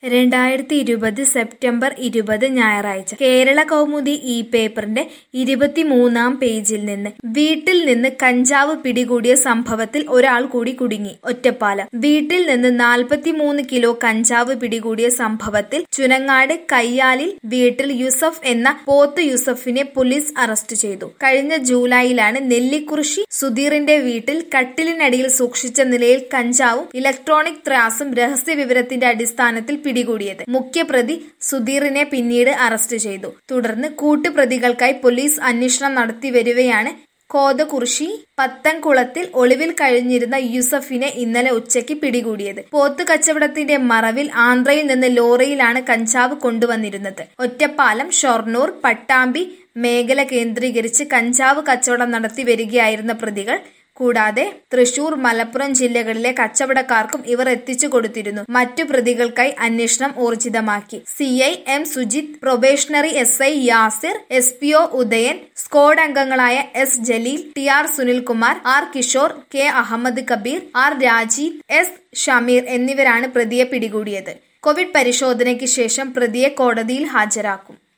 രണ്ടായിരത്തി ഇരുപത് സെപ്റ്റംബർ ഇരുപത് ഞായറാഴ്ച കേരള കൗമുദി ഈ പേപ്പറിന്റെ ഇരുപത്തിമൂന്നാം പേജിൽ നിന്ന് വീട്ടിൽ നിന്ന് കഞ്ചാവ് പിടികൂടിയ സംഭവത്തിൽ ഒരാൾ കൂടി കുടുങ്ങി ഒറ്റപ്പാലം വീട്ടിൽ നിന്ന് നാൽപ്പത്തിമൂന്ന് കിലോ കഞ്ചാവ് പിടികൂടിയ സംഭവത്തിൽ ചുനങ്ങാട് കയ്യാലിൽ വീട്ടിൽ യൂസഫ് എന്ന പോത്ത് യൂസഫിനെ പോലീസ് അറസ്റ്റ് ചെയ്തു കഴിഞ്ഞ ജൂലൈയിലാണ് നെല്ലിക്കുറിശി സുധീറിന്റെ വീട്ടിൽ കട്ടിലിനടിയിൽ സൂക്ഷിച്ച നിലയിൽ കഞ്ചാവും ഇലക്ട്രോണിക് ത്രാസും രഹസ്യ വിവരത്തിന്റെ അടിസ്ഥാനത്തിൽ പിടികൂടിയത് മുഖ്യപ്രതി സുധീറിനെ പിന്നീട് അറസ്റ്റ് ചെയ്തു തുടർന്ന് കൂട്ടുപ്രതികൾക്കായി പോലീസ് അന്വേഷണം നടത്തി വരികയാണ് കോതകുറിശി പത്തൻകുളത്തിൽ ഒളിവിൽ കഴിഞ്ഞിരുന്ന യൂസഫിനെ ഇന്നലെ ഉച്ചയ്ക്ക് പിടികൂടിയത് പോത്ത് കച്ചവടത്തിന്റെ മറവിൽ ആന്ധ്രയിൽ നിന്ന് ലോറിയിലാണ് കഞ്ചാവ് കൊണ്ടുവന്നിരുന്നത് ഒറ്റപ്പാലം ഷൊർണൂർ പട്ടാമ്പി മേഖല കേന്ദ്രീകരിച്ച് കഞ്ചാവ് കച്ചവടം നടത്തി വരികയായിരുന്ന പ്രതികൾ കൂടാതെ തൃശൂർ മലപ്പുറം ജില്ലകളിലെ കച്ചവടക്കാർക്കും ഇവർ എത്തിച്ചു കൊടുത്തിരുന്നു മറ്റു പ്രതികൾക്കായി അന്വേഷണം ഊർജിതമാക്കി C I M Sujith probationary S I Yasir S P O Udayan squad അംഗങ്ങളായ S Jaleel T R Sunilkumar R Kishore K Ahammed Kabeer R Rajeev S Shameer എന്നിവരാണ് പ്രതിയെ പിടികൂടിയത് കോവിഡ് പരിശോധനയ്ക്ക് ശേഷം പ്രതിയെ കോടതിയിൽ ഹാജരാക്കും